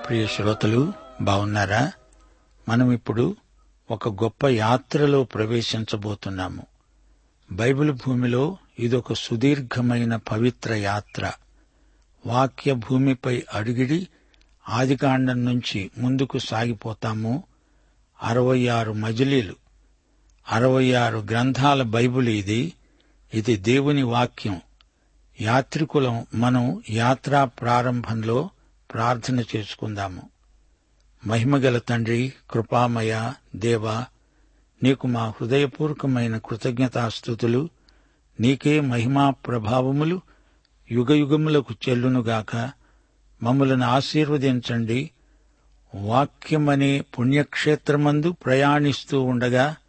ప్రియ శ్రోతలు బాగున్నారా మనం ఇప్పుడు ఒక గొప్ప యాత్రలో ప్రవేశించబోతున్నాము బైబిల్ భూమిలో ఇదొక సుదీర్ఘమైన పవిత్ర యాత్ర వాక్య భూమిపై అడిగిడి ఆదికాండం నుంచి ముందుకు సాగిపోతాము అరవై ఆరు మజిలీలు అరవై ఆరు గ్రంథాల బైబిల్ ఇది ఇది దేవుని వాక్యం యాత్రికులం మనం యాత్రా ప్రారంభంలో ప్రార్థన చేసుకుందాము మహిమగల తండ్రి కృపామయ దేవా నీకు మా హృదయపూర్వకమైన కృతజ్ఞతాస్థుతులు నీకే మహిమా ప్రభావములు యుగయుగములకు చెల్లునుగాక మమ్మలను ఆశీర్వదించండి వాక్యమనే పుణ్యక్షేత్రమందు ప్రయాణిస్తూ ఉండగా